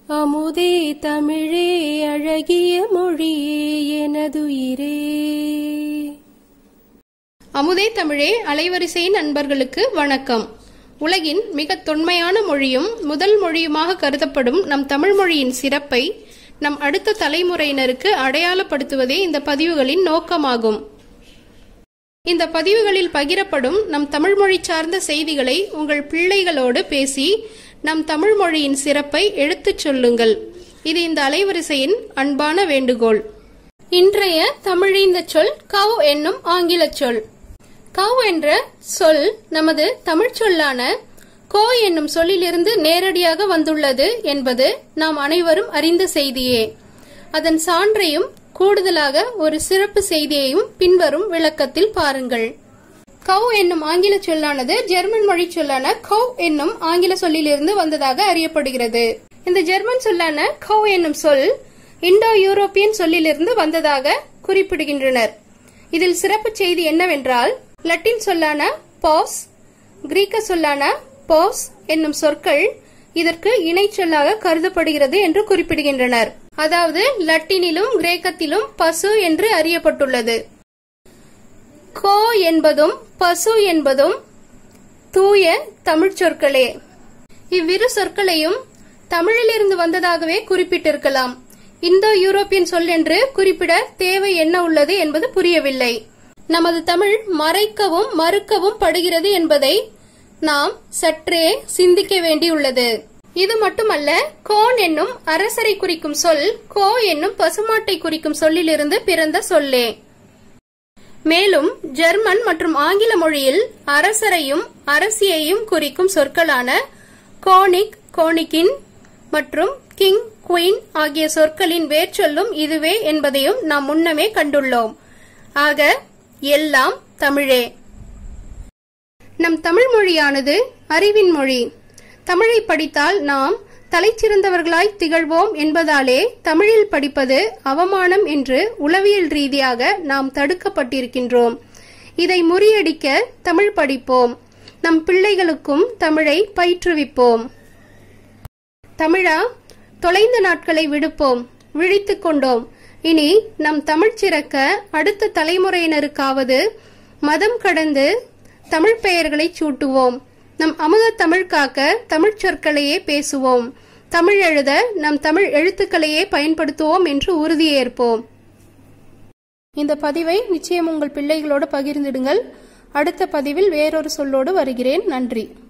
அமுதே தமிழே அழகிய மொழியே எனதுயிரே அமுதே தமிழே அலைவரிசை நண்பர்களுக்கு வணக்கம் உலகின் மிக தொன்மையான மொழியும் முதல் மொழியுமாக கருதப்படும் நம் தமிழ் மொழியின் சிறப்பை நம் அடுத்த தலைமுறையினருக்கு அடையாளப்படுத்துவதே இந்த பதிவுகளின் நோக்கமாகும் இந்த பதிவுகளில் பகிரப்படும் நம் தமிழ் மொழி சார்ந்த செய்திகளை உங்கள் பிள்ளைகளோடு பேசி நம் தமிழ் மொழியின் சிறப்பை எடுத்துச் சொல்லுங்கள் இது இந்த அலைவரிசையின் அன்பான வேண்டுகோள் இன்றைய தமிழீந்த சொல் கவ் என்னும் ஆங்கிலச் சொல் கவ் என்ற சொல் நமது தமிழ்ச் சொல்லான கோ என்னும் சொல்லிலிருந்து நேரடியாக வந்துள்ளது என்பது நாம் அனைவரும் அறிந்த செய்தியே அதன் சான்றையும் கூடுதலாக ஒரு சிறப்பு செய்தியையும் பின்வரும் விளக்கத்தில் பாருங்கள் கவ் என்னும் ஆங்கில சொல்லானது ஜெர்மன் மொழி சொல்லான கவ் என்னும் ஆங்கில சொல்லிலிருந்து வந்ததாக அறியப்படுகிறது இந்த ஜெர்மன் சொல்லான கவ் என்னும் சொல் இந்தோ யூரோப்பியன் சொல்லிலிருந்து வந்ததாக குறிப்பிடுகின்றனர் இதில் சிறப்பு செய்தி என்னவென்றால் லட்டின் சொல்லான பாஸ் கிரீக்க சொல்லான போஸ் என்னும் சொற்கள் இதற்கு இணை சொல்லாக கருதப்படுகிறது என்று குறிப்பிடுகின்றனர் அதாவது லட்டினிலும் கிரேக்கத்திலும் பசு என்று அறியப்பட்டுள்ளது கோ என்பதும் பசு என்பதும் தூய தமிழ்ச் சொற்களே இவ்விரு சொற்களையும் தமிழிலிருந்து வந்ததாகவே குறிப்பிட்டிருக்கலாம் இந்தோ யூரோப்பியன் சொல் என்று குறிப்பிட தேவை என்ன உள்ளது என்பது புரியவில்லை நமது தமிழ் மறைக்கவும் மறுக்கவும் படுகிறது என்பதை நாம் சற்றே சிந்திக்க வேண்டியுள்ளது இது மட்டுமல்ல கோன் என்னும் அரசரை குறிக்கும் சொல் கோ என்னும் பசுமாட்டை குறிக்கும் சொல்லிலிருந்து பிறந்த சொல்லே மேலும் ஜெர்மன் மற்றும் ஆங்கில மொழியில் அரசரையும் அரசியையும் குறிக்கும் சொற்களான கோனிக் கோனிக்கின் மற்றும் கிங் குயின் ஆகிய சொற்களின் வேர்ச்சொல்லும் இதுவே என்பதையும் நாம் முன்னமே கண்டுள்ளோம் ஆக எல்லாம் தமிழே நம் தமிழ் மொழியானது அறிவின் மொழி தமிழை படித்தால் நாம் தலைச்சிறந்தவர்களாய் திகழ்வோம் என்பதாலே தமிழில் படிப்பது அவமானம் என்று உளவியல் ரீதியாக நாம் தடுக்கப்பட்டிருக்கின்றோம் இதை முறியடிக்க தமிழ் படிப்போம் நம் பிள்ளைகளுக்கும் தமிழை பயிற்றுவிப்போம் தமிழா தொலைந்த நாட்களை விடுப்போம் விழித்துக் கொண்டோம் இனி நம் தமிழ் சிறக்க அடுத்த தலைமுறையினருக்காவது மதம் கடந்து தமிழ் பெயர்களை சூட்டுவோம் நம் அமுத தமிழ் காக்க தமிழ் சொற்களையே பேசுவோம் தமிழ் எழுத நம் தமிழ் எழுத்துக்களையே பயன்படுத்துவோம் என்று உறுதியேற்போம் இந்த பதிவை நிச்சயம் உங்கள் பிள்ளைகளோடு பகிர்ந்திடுங்கள் அடுத்த பதிவில் வேறொரு சொல்லோடு வருகிறேன் நன்றி